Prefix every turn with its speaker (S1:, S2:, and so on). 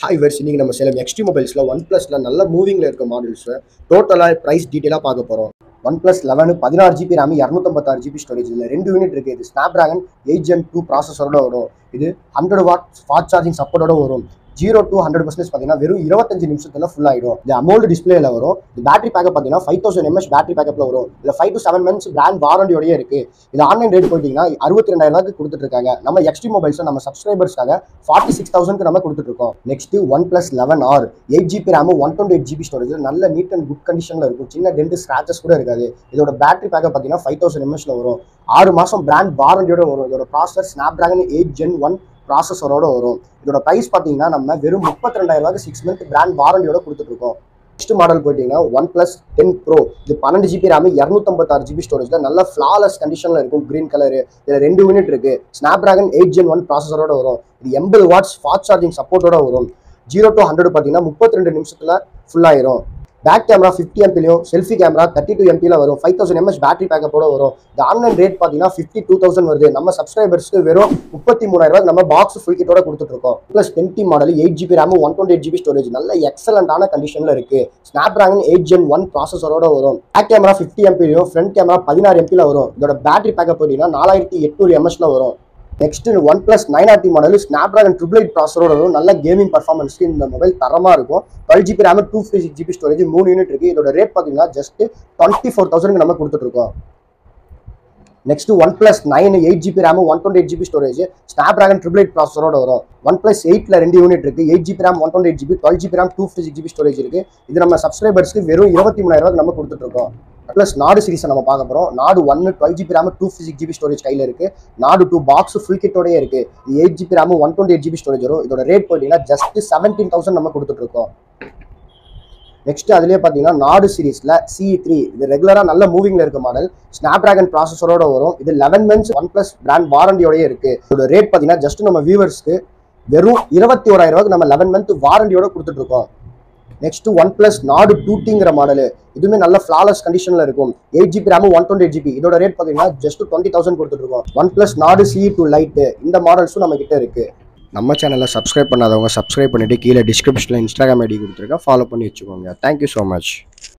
S1: hi verse இன்னைக்கு நம்ம Salem XT மொபைல்ஸில் one ப்ளஸில் நல்ல மூவிங்கில் இருக்க மாடல்ஸை டோட்டலாக ப்ரைஸ் டீட்டெயிலாக பார்க்க போகிறோம் ஒன் ப்ளஸ் லெவனு பதினாறு ஜிபி ரேம் இரநூத்தம்பத்தாறு ஜிபி ஸ்டோரேஜ் இதில் ரெண்டு யூனிட் இருக்குது இது Snapdragon eight gen two ப்ராசஸரோட வரும் இது ஹண்ட்ரட் வாட் ஃபாஸ்ட் சார்ஜிங் சப்போர்ட்டோட வரும் ஜீரோ டு ஹண்ட்ரட் பர்சன்டேஜ் பார்த்தீங்கன்னா வெறும் இருபத்தஞ்சு நிமிஷத்துல ஃபுல் ஆயிடும் இது அமௌல்டு டிஸ்பிளேல வரும் இது பேட்டரி பேக்கப் பார்த்தீங்கன்னா ஃபைவ் தௌசண்ட் எம்எச் பேட்டரி பேக்கப்ல வரும் இல்லை five to seven months brand வாரண்டியோடய இருக்கு இது ஆன்லைன் ரேட் போயிட்டீங்கன்னா அறுபத்தி ரெண்டாயிரம் ரூபாய்க்கு கொடுத்துட்டு இருக்காங்க நம்ம எக்ஸ்டி மொபைல்ஸ் நம்ம சப்ஸ்கிரைபர்ஸ்க்காக ஃபார்ட்டி சிக்ஸ் தௌசண்ட்க்கு நம்ம கொடுத்துட்டு இருக்கோம் next OnePlus eleven R eight GB RAM one twenty eight GB storage நல்ல நீட் அண்ட் குட் கண்டிஷன்ல இருக்கும் சின்ன டென்ட் ஸ்கிராச்சஸ் கூட இருக்காது இதோட பேட்டரி பேக்கப் பார்த்தீங்கன்னா ஃபைவ் தௌசண்ட் எம்எச்ல வரும் ஆறு மாசம் பிராண்ட் வாரண்டியோட வரும் இதோட process Snapdragon eight gen one ப்ராசஸரோட வரும் இதோட ப்ரைஸ் பார்த்தீங்கன்னா நம்ம வெறும் முப்பத்தி ரெண்டாயிரம் ரூபாய்க்கு சிக்ஸ் மந்த் பிராண்ட் வாரண்டியோட கொடுத்துட்டு இருக்கோம் நெக்ஸ்ட் மாடல் போயிட்டீங்கன்னா ஒன் பிளஸ் டென் ப்ரோ இது பன்னெண்டு ஜிபி ரேம் இரநூத்தம்பத்தாறு ஜிபி ஸ்டோரேஜ்ல நல்ல ஃபிளாலஸ் கண்டிஷன்ல இருக்கும் கிரீன் கலர் இதுல ரெண்டு யூனிட் இருக்கு Snapdragon eight gen one ப்ராசஸரோட வரும் இது எண்பது வாட்ஸ் ஃபாஸ்ட் சார்ஜிங் சப்போர்ட்டோட வரும் ஜீரோ டு ஹண்ட்ரட் பார்த்தீங்கன்னா முப்பத்தி ரெண்டு நிமிஷத்துல ஃபுல் ஆயிரும் பேக் கேமரா ஃபிஃப்டி எம்பிலையும் செல்ஃபி கேமரா தேர்ட்டி டூ எம்பியில் வரும் ஃபைவ் தௌசண்ட் எம்எச் பேட்டரி பேக்கப்போட வரும் இந்த ஆன்லைன் ரேட் பார்த்தீங்கன்னா ஃபிஃப்டி டூ தௌசண்ட் வருது நம்ம சப்ஸ்கிரைபர்ஸ்க்கு வெறும் முப்பத்தி மூணாயிரம் நம்ம பாக்ஸ் ஃபுல் கிட்டோட கொடுத்துட்டு இருக்கோம் plus twenty model eight GB RAM one twenty eight GB storage நல்ல எக்ஸலண்டான கண்டிஷனில் இருக்கு Snapdragon eight gen one ப்ராசஸரோட வரும் பேக் கேமரா ஃபிஃப்டி எம்பிலையும் ஃப்ரண்ட் கேமரா பதினாறு எம்பியில் வரும் இதோட பேட்டரி பேக்கப் பார்த்தீங்கன்னா நாலாயிரத்தி எட்நூறு எம்எச்ல வரும் next OnePlus nine RT model Snapdragon triple eight ப்ராசரோட வரும் நல்ல கேமிங் பர்ஃபார்மன்ஸ்க்கு இந்த மொபைல் தரமாக இருக்கும் twelve GB RAM two fifty six GB storage மூணு யூனிட் இருக்கு இதோட ரேட் பார்த்தீங்கன்னா ஜஸ்ட் டுவெண்ட்டி ஃபோர் தௌசண்ட்க்கு நம்ம கொடுத்துட்டு இருக்கோம் next OnePlus nine eight GB RAM one twenty eight GB storage Snapdragon triple eight ப்ராசரோட வரும் ஒன் பிளஸ் எயிட்ல ரெண்டு யூனிட் இருக்கு eight GB RAM one twenty eight GB twelve GB RAM two fifty six GB storage இருக்கு இது நம்ம சப்ஸ்கிரைபர்ஸ்க்கு வெறும் இருபத்தி மூணாயிரம் ரூபாய்க்கு நம்ம கொடுத்துட்டு இருக்கோம் ப்ளஸ் நாடு சீரிஸை நம்ம பார்க்க போகிறோம் நாடு ஒன்று twelve GB RAM two fifty six GB storage கையில் இருக்கு நாடு டூ பாக்ஸ் ஃபுல் கிட்டோடய இருக்கு இது eight GB RAM one twenty eight GB storage வரும் இதோட ரேட் போயிட்டீங்கன்னா ஜஸ்ட் செவன்டீன் தௌசண்ட் நம்ம கொடுத்துட்டு இருக்கோம் நெக்ஸ்ட் அதுலேயே பார்த்தீங்கன்னா நாடு சீரிஸில் சி த்ரீ இது ரெகுலராக நல்ல மூவிங்கில் இருக்க மாடல் ஸ்னாப் டிராகன் ப்ராசஸரோட வரும் இது eleven months OnePlus brand வாரண்டியோடய இருக்கு இதோட ரேட் பார்த்தீங்கன்னா ஜஸ்ட் நம்ம வியூவர்ஸ்க்கு வெறும் இருபத்தி ஓராயிரம் ரூபாய்க்கு நம்ம லெவன் மந்த் வாரண்டியோட கொடுத்துட்டு இருக்கோம் நெக்ஸ்ட் ஒன் பிளஸ் நாடு டூட்டிங்கிற மாடல் இதுவுமே நல்ல ஃபிளாலஸ் கண்டிஷனில் இருக்கும் eight GB RAM one twenty GB இதோட ரேட் பார்த்தீங்கன்னா ஜஸ்ட் டுவெண்ட்டி தௌசண்ட் கொடுத்துட்டு இருக்கோம் OnePlus Nord C two lite இந்த மாடல்ஸும் நம்ம கிட்ட இருக்கு நம்ம சேனலில் சப்ஸ்கிரைப் பண்ணாதவங்க சப்ஸ்கிரைப் பண்ணிட்டு கீழே டிஸ்கிரிப்ஷனில் இன்ஸ்டாகிராம் ஐடி கொடுத்துருக்கேன் ஃபாலோ பண்ணி வச்சுக்கோங்க தேங்க்யூ ஸோ மச்